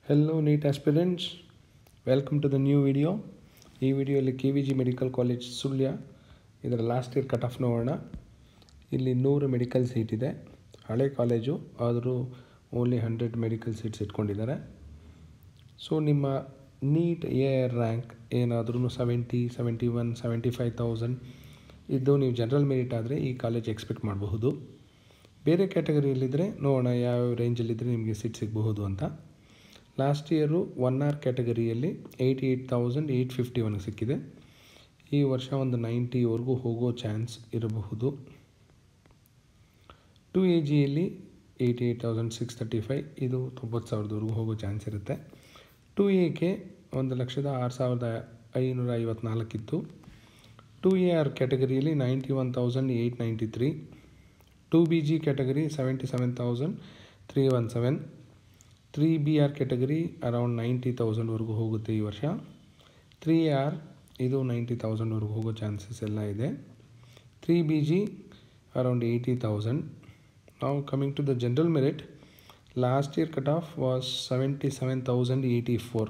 hello NEET aspirants welcome to the new video ಈ ವಿಡಿಯೋಲಿ K V G medical college Sullia ಇದರ last year cut of ನೋಡೋಣ ಇಲ್ಲಿ ನೂರು ಮೆಡಿಕಲ್ ಸೀಟ್ ಇದೆ ಹಳೆ ಕಾಲೇಜು ಆದರೂ ಓನ್ಲಿ ಹಂಡ್ರೆಡ್ ಮೆಡಿಕಲ್ ಸೀಟ್ಸ್ ಇಟ್ಕೊಂಡಿದ್ದಾರೆ ಸೊ ನಿಮ್ಮ ನೀಟ್ ಎ ರ್ಯಾಂಕ್ ಏನಾದ್ರೂ seventy seventy one seventy five thousand ಇದು ನೀವು ಜನರಲ್ ಮೆರಿಟ್ ಆದರೆ ಈ ಕಾಲೇಜ್ ಎಕ್ಸ್ಪೆಕ್ಟ್ ಮಾಡಬಹುದು ಬೇರೆ ಕ್ಯಾಟಗರಿಯಲ್ಲಿದ್ದರೆ ನೋಡೋಣ ಯಾವ ರೇಂಜಲ್ಲಿದ್ದರೆ ನಿಮಗೆ ಸೀಟ್ ಸಿಗಬಹುದು ಅಂತ ಲಾಸ್ಟ್ ಇಯರು ಒನ್ ಆರ್ ಕ್ಯಾಟಗರಿಯಲ್ಲಿ eighty eight thousand eight fifty ಒನ್ಗೆ ಸಿಕ್ಕಿದೆ ಈ ವರ್ಷ ಒಂದು ನೈಂಟಿವರೆಗೂ ಹೋಗೋ ಚಾನ್ಸ್ ಇರಬಹುದು ಟು ಎ ಜಿಯಲ್ಲಿ eighty eight thousand six thirty five ಇದು ತೊಂಬತ್ತು ಸಾವಿರದವರೆಗೂ ಹೋಗೋ ಚಾನ್ಸ್ ಇರುತ್ತೆ ಟು ಎಗೆ ಒಂದು ಲಕ್ಷದ ಆರು ಸಾವಿರದ ಐನೂರ ಐವತ್ನಾಲ್ಕಿತ್ತು ಟು ಎ ಆರ್ ಕ್ಯಾಟಗರಿಯಲ್ಲಿ ninety one thousand eight ninety three two B G category seventy seven thousand three one seven three B R category around ninety ತೌಸಂಡ್ವರೆಗೂ ಹೋಗುತ್ತೆ ಈ ವರ್ಷ ತ್ರೀ ಆರ್ ಇದು ನೈಂಟಿ ತೌಸಂಡ್ವರೆಗೂ ಹೋಗೋ ಚಾನ್ಸಸ್ ಎಲ್ಲ ಇದೆ three B G around eighty thousand ನಾವು coming to the general merit last year cut off was seventy seven thousand eighty four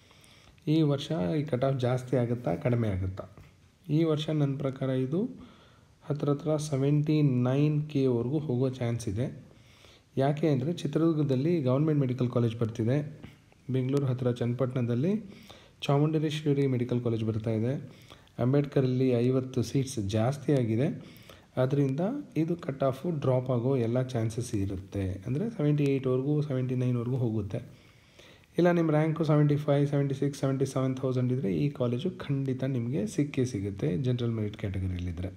ಈ ವರ್ಷ ಈ ಕಟ್ ಆಫ್ ಜಾಸ್ತಿ ಆಗುತ್ತಾ ಕಡಿಮೆ ಆಗುತ್ತಾ ಈ ವರ್ಷ ನನ್ನ ಪ್ರಕಾರ ಇದು ಹತ್ರ ಹತ್ರ ಸೆವೆಂಟಿ ನೈನ್ ಕೆವರೆಗೂ ಹೋಗೋ ಚಾನ್ಸ್ ಇದೆ ಯಾಕೆ ಅಂದರೆ ಚಿತ್ರದುರ್ಗದಲ್ಲಿ ಗೌರ್ಮೆಂಟ್ ಮೆಡಿಕಲ್ ಕಾಲೇಜ್ ಬರ್ತಿದೆ ಬೆಂಗಳೂರು ಹತ್ತಿರ ಚನ್ನಪಟ್ಟಣದಲ್ಲಿ ಚಾಮುಂಡೇಶ್ವರಿ ಮೆಡಿಕಲ್ ಕಾಲೇಜ್ ಬರ್ತಾ ಇದೆ ಅಂಬೇಡ್ಕರಲ್ಲಿ ಐವತ್ತು ಸೀಟ್ಸ್ ಜಾಸ್ತಿ ಆಗಿದೆ ಅದರಿಂದ ಇದು ಕಟ್ ಆಫು ಡ್ರಾಪ್ ಆಗೋ ಎಲ್ಲ ಚಾನ್ಸಸ್ ಇರುತ್ತೆ ಅಂದರೆ ಸೆವೆಂಟಿ ಏಯ್ಟ್ವರೆಗೂ ಸೆವೆಂಟಿ ನೈನ್ವರೆಗೂ ಹೋಗುತ್ತೆ ಇಲ್ಲ ನಿಮ್ಮ rank seventy five seventy six seventy seven thousand ಇದ್ದರೆ ಈ ಕಾಲೇಜು ಖಂಡಿತ ನಿಮಗೆ ಸಿಕ್ಕೇ ಸಿಗುತ್ತೆ ಜನರಲ್ ಮೆರಿಟ್ ಕ್ಯಾಟಗರಿಯಲ್ಲಿದ್ದರೆ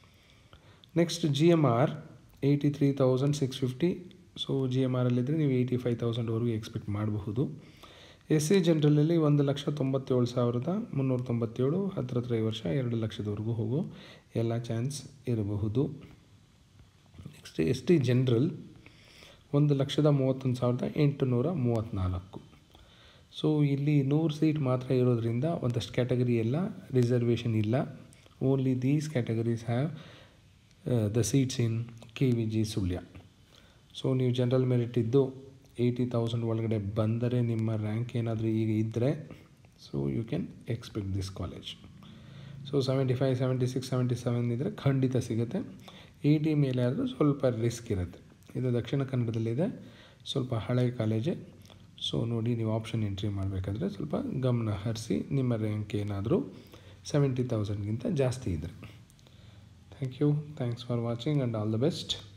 next G M R eighty three thousand six fifty so G M ಆರಲ್ಲಿದ್ದರೆ ನೀವು ಏಯ್ಟಿ ಫೈವ್ ತೌಸಂಡ್ವರೆಗೂ ಎಕ್ಸ್ಪೆಕ್ಟ್ ಮಾಡಬಹುದು ಎಸ್ ಸಿ ಜನರಲಲ್ಲಿ ಒಂದು ಲಕ್ಷ ತೊಂಬತ್ತೇಳು ಸಾವಿರದ ಮುನ್ನೂರ ತೊಂಬತ್ತೇಳು ಹತ್ರ ಹತ್ರ ಈ ವರ್ಷ ಎರಡು ಲಕ್ಷದವರೆಗೂ ಹೋಗೋ ಎಲ್ಲ ಚಾನ್ಸ್ ಇರಬಹುದು ನೆಕ್ಸ್ಟ್ ಎಸ್ ಟಿ ಜನರಲ್ ಒಂದು ಲಕ್ಷದ ಮೂವತ್ತೊಂದು ಸಾವಿರದ ಎಂಟುನೂರ ಮೂವತ್ತ್ನಾಲ್ಕು ಸೊ ಇಲ್ಲಿ ನೂರು ಸೀಟ್ ಮಾತ್ರ ಇರೋದ್ರಿಂದ ಒಂದಷ್ಟು ಕ್ಯಾಟಗರಿ ಎಲ್ಲ ರಿಸರ್ವೇಷನ್ ಇಲ್ಲ only these categories have the seats in K V G Sullia so ನೀವು ಜನರಲ್ ಮೆರಿಟ್ ಇದ್ದು ಏಯ್ಟಿ ತೌಸಂಡ್ ಒಳಗಡೆ ಬಂದರೆ ನಿಮ್ಮ ರ್ಯಾಂಕ್ ಏನಾದರೂ ಈಗ ಇದ್ದರೆ so you can expect this college so seventy five seventy six seventy seven ಇದ್ದರೆ ಖಂಡಿತ ಸಿಗುತ್ತೆ ಏಯ್ಟಿ ಮೇಲೆ ಆದರೂ ಸ್ವಲ್ಪ ರಿಸ್ಕ್ ಇರುತ್ತೆ ಇದು ದಕ್ಷಿಣ ಕನ್ನಡದಲ್ಲಿದೆ ಸ್ವಲ್ಪ ಹಳೆಯ ಕಾಲೇಜೇ ಸೊ ನೋಡಿ ನೀವು ಆಪ್ಷನ್ ಎಂಟ್ರಿ ಮಾಡಬೇಕಾದ್ರೆ ಸ್ವಲ್ಪ ಗಮನ ಹರಿಸಿ ನಿಮ್ಮ ರ್ಯಾಂಕ್ ಏನಾದರೂ ಸೆವೆಂಟಿ ತೌಸಂಡ್ಗಿಂತ ಜಾಸ್ತಿ ಇದ್ದರೆ thank you thanks for watching and all the best